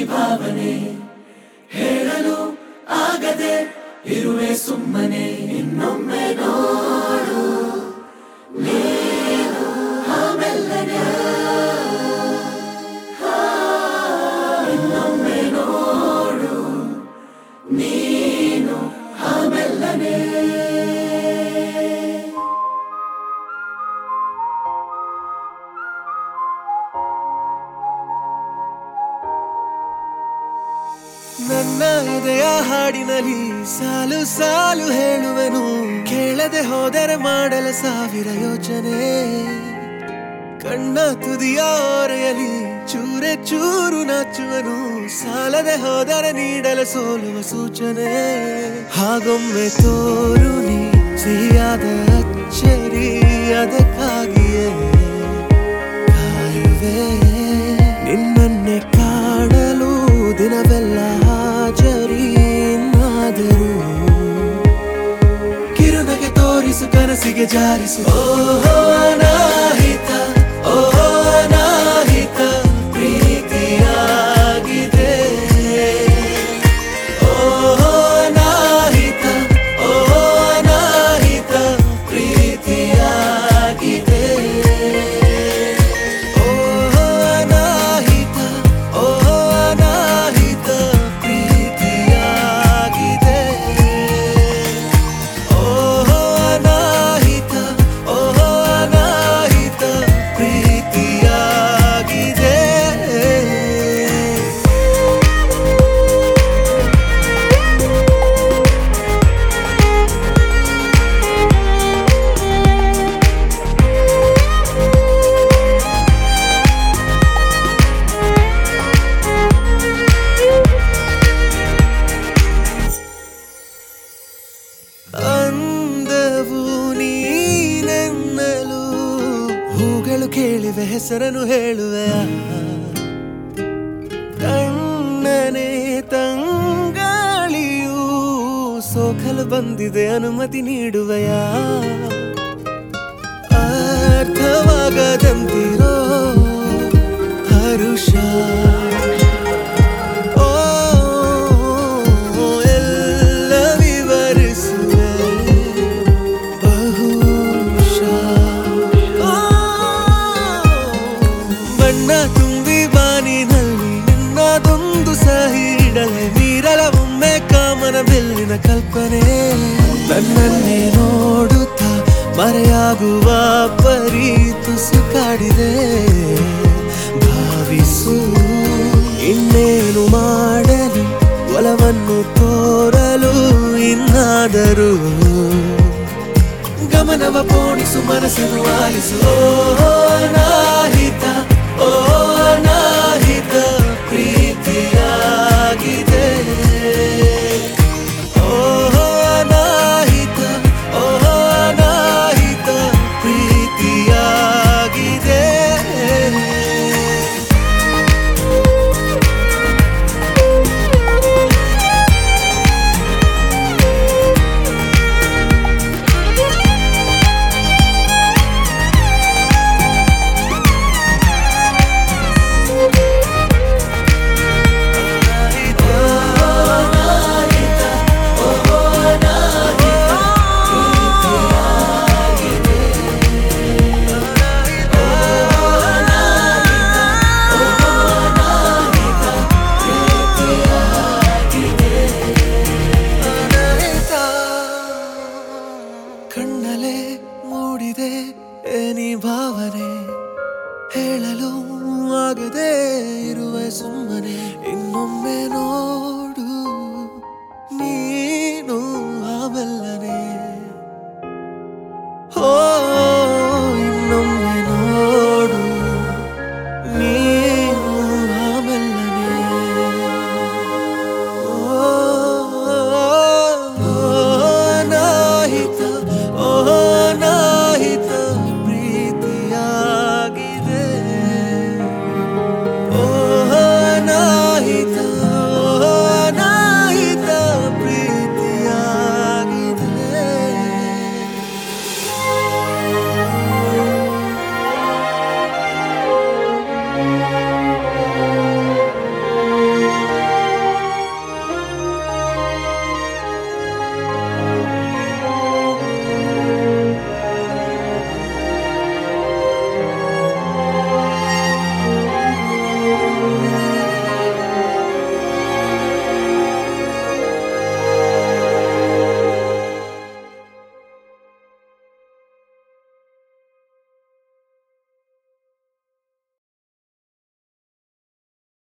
ಭಾವನೆ ಹೇಳಲು ಆಗದೆ ಇರುವೆ ಸುಮ್ಮನೆ ಇನ್ನೊಮ್ಮೆ ನೋಡು ನೀನು ಆಮೆಲ್ಲನೆ ಇನ್ನೊಮ್ಮೆ ನೋಡು ನೀನು ಆಮೆಲ್ಲನೆ ನನ್ನ ಎದೆಯ ಹಾಡಿನಲ್ಲಿ ಸಾಲು ಸಾಲು ಹೇಳುವೆನು ಕೇಳದೆ ಹೋದರೆ ಮಾಡಲ ಸಾವಿರ ಯೋಚನೆ ಕಣ್ಣ ತುದಿಯ ಓರೆಯಲಿ ಚೂರೆ ಚೂರು ನಾಚುವನು ಸಾಲದೆ ಹೋದರೆ ನೀಡಲು ಸೋಲುವ ಸೂಚನೆ ಹಾಗೊಮ್ಮೆ ತೋರು ನೀ ಸಿಹಿಯಾದ ಅಚ್ಚರಿ ಅದಕ್ಕಾಗಿಯೇ ಕಾಯುವೆ ನಿನ್ನನ್ನೇ ಕಾಣಲು ದಿನವೆಲ್ಲ ಹಾಜರಿ ಇನ್ನಾದರೂ ಕಿರುನಗೆ ತೋರಿಸು ಕನಸಿಗೆ ಜಾರಿಸು ಓಹೋ ಅನಾಹಿತ ಓಹೋ ಅನಾಹಿತ ಪ್ರೀತಿಯಾಗಿದೆ ಓಹೋ ಅನಾಹಿತ ಓಹೋ ಅನಾಹಿತ ಪ್ರೀತಿಯಾಗಿದೆ ಓಹೋ ಅನಾಹಿತ ಓಹೋ ಅನಾಹಿತ ಪ್ರೀತಿಯಾಗಿದೆ ಓಹೋ ಅನಾಹಿತ ಓಹೋ ಅನಾಹಿತ ಪ್ರೀತಿಯಾಗಿದೆ ಅಂದವು ನೀನೆನ್ನಲು ಹೂಗಳು ಕೇಳಿವೆ ಹೆಸರನ್ನು ಹೇಳುವೆ ಕಣ್ಣನೆ ತಂಗಾಳಿಯು ಸೋಕಲು ಬಂದಿದೆ ಅನುಮತಿ ನೀಡುವೆಯ ಅರ್ಥವಾಗದಂತಿರೋ ಹರುಷ ಓ ಎಲ್ಲ ವಿವರಿಸುವೆ ಬಹುಶಃ ಓ, ಬಣ್ಣ ತುಂಬಿ ಬಾನಿನಲ್ಲಿ ನಿನ್ನದೊಂದು ಸಹಿ ಇಡಲೆ ಮೀರಲ ಒಮ್ಮೆ ಕಾಮನ ಬೆಲ್ಲಿನ ಕಲ್ಪನೆ ನನ್ನನ್ನೇ ನೋಡುತ್ತಾ ಮರೆಯಾಗುವ ಪರಿ ತುಸು ಕಾಡಿದೆ ಭಾವಿಸು ಇನ್ನೇನು ಮಾಡಲಿ ಒಲವನ್ನು ತೋರಲು ಇನ್ನಾದರೂ ಗಮನವ ಪೋಣಿಸು ಮನಸ್ಸನ್ನು ಆಲಿಸು ಓ ನಾಹಿತ ಓ ನಾಹಿತ ಪ್ರೀತಿಯಾಗಿದೆ ಓ ನಾಹಿತ ಓ ನಾಹಿತ ಪ್ರೀತಿಯಾಗಿದೆ ಕಣ್ಣಲೆ ಮೂಡಿದೆ ಏನಿ ಭಾವನೆ ಹೇಳಲು ಆಗದೆ ಇರುವೆ ಸುಮ್ಮನೆ ಇನ್ನೊಮ್ಮೆ ನೋಡು